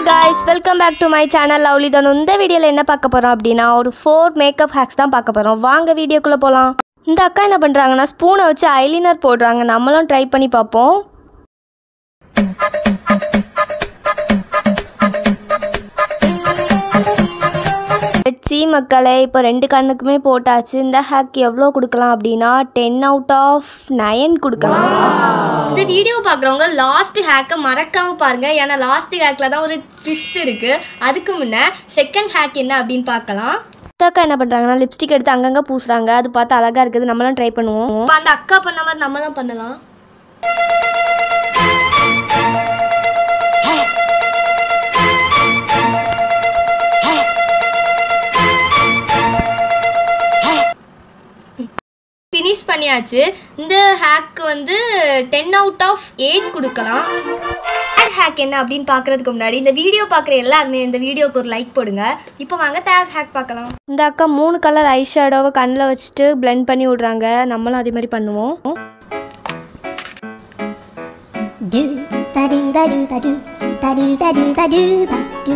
hi guys welcome back to my channel lovely Thanu இந்த வீடியோவில் என்ன பார்க்க போகிறோம் அப்படின்னா ஒரு ஃபோர் மேக்கப் ஹேக்ஸ் தான் பார்க்க போகிறோம் வாங்க வீடியோக்குள்ளே போகலாம் இந்த அக்கா என்ன பண்ணுறாங்கன்னா ஸ்பூனை வச்சு ஐலினர் போடுறாங்க நம்மளும் ட்ரை பண்ணி பார்ப்போம் சி மக்களே இப்போ ரெண்டு கண்ணுக்குமே போட்டாச்சு இந்த ஹேக் எவ்வளோ கொடுக்கலாம் அப்படின்னா டென் அவுட் ஆஃப் நயன் கொடுக்கலாம் இந்த வீடியோ பார்க்குறவங்க லாஸ்ட் ஹேக்கை மறக்காம பாருங்க ஏன்னா லாஸ்ட் ஹேக்கில் தான் ஒரு ட்விஸ்ட் இருக்கு அதுக்கு முன்ன செகண்ட் ஹேக் என்ன அப்படின்னு பார்க்கலாம் இந்த அக்கா என்ன பண்ணுறாங்கன்னா லிப்ஸ்டிக் எடுத்து அங்கங்கே பூசுறாங்க அது பார்த்து அழகாக இருக்குது நம்மளும் ட்ரை பண்ணுவோம் இப்போ அந்த அக்கா பண்ண மாதிரி நம்மளும் பண்ணலாம் ஃபினிஷ் பண்ணியாச்சு இந்த ஹேக் வந்து டென் அவுட் ஆஃப் எயிட் கொடுக்கலாம் தேர்ட் ஹேக் என்ன அப்படின்னு பார்க்கறதுக்கு முன்னாடி இந்த வீடியோ பார்க்குற எல்லாருமே இந்த வீடியோக்கு ஒரு லைக் போடுங்க இப்போ வாங்க தேர்ட் ஹேக் பார்க்கலாம் இந்த அக்கா மூணு கலர் ஐ ஷேடோவை கண்ணில் வச்சுட்டு பிளெண்ட் பண்ணி விட்றாங்க நம்மளும் அதே மாதிரி பண்ணுவோம் do ba do ba do ba do ba do ba do ba do ba do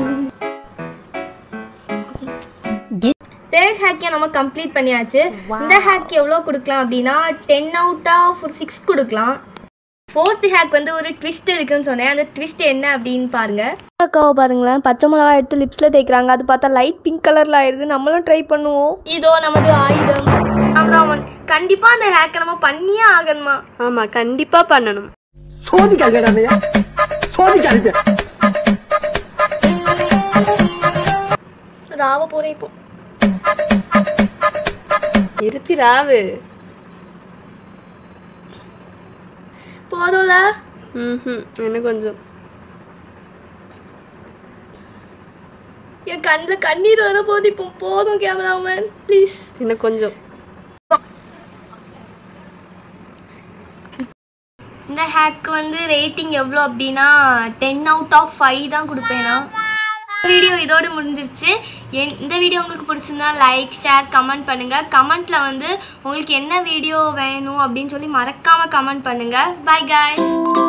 do third ஹேக்கை நம்ம கம்ப்ளீட் பண்ணியாச்சு இந்த ஹேக் எவ்வளோ கொடுக்கலாம் அப்படின்னா டென் அவுட் ஆஃப் ஒரு சிக்ஸ் கொடுக்கலாம் ஃபோர்த் ஹேக் வந்து ஒரு ட்விஸ்ட் இருக்குன்னு சொன்னேன் அந்த ட்விஸ்ட் என்ன அப்படின்னு பாருங்க அக்காவை பாருங்களேன் பச்சை மிளகா எடுத்து லிப்ஸில் தேய்க்கிறாங்க அது பார்த்தா லைட் பிங்க் கலரில் ஆயிடுது நம்மளும் ட்ரை பண்ணுவோம் இதோ நமது ஆயுதம் அப்புறம் கண்டிப்பாக அந்த ஹேக்கை நம்ம பண்ணியே ஆகணுமா ஆமா கண்டிப்பா பண்ணணும் சோதிக்காதீங்க அண்ணையா சோதிக்காதீங்க ராவ போகிறேன் இப்போ இருப்பி ராவு போதும்ல ம் என்ன கொஞ்சம் என் கண்ணில் கண்ணீர் வர போது இப்போ போதும் கேமராமேன் ப்ளீஸ் இன்னும் கொஞ்சம் இந்த ஹேக்கு வந்து ரேட்டிங் எவ்வளோ அப்படின்னா டென் அவுட் ஆஃப் ஃபைவ் தான் கொடுப்பேனா வீடியோ இதோடு முடிஞ்சிருச்சு என் இந்த வீடியோ உங்களுக்கு பிடிச்சிருந்தா லைக் ஷேர் கமெண்ட் பண்ணுங்கள் கமெண்ட்டில் வந்து உங்களுக்கு என்ன வீடியோ வேணும் அப்படின்னு சொல்லி மறக்காமல் கமெண்ட் பண்ணுங்கள் பை guys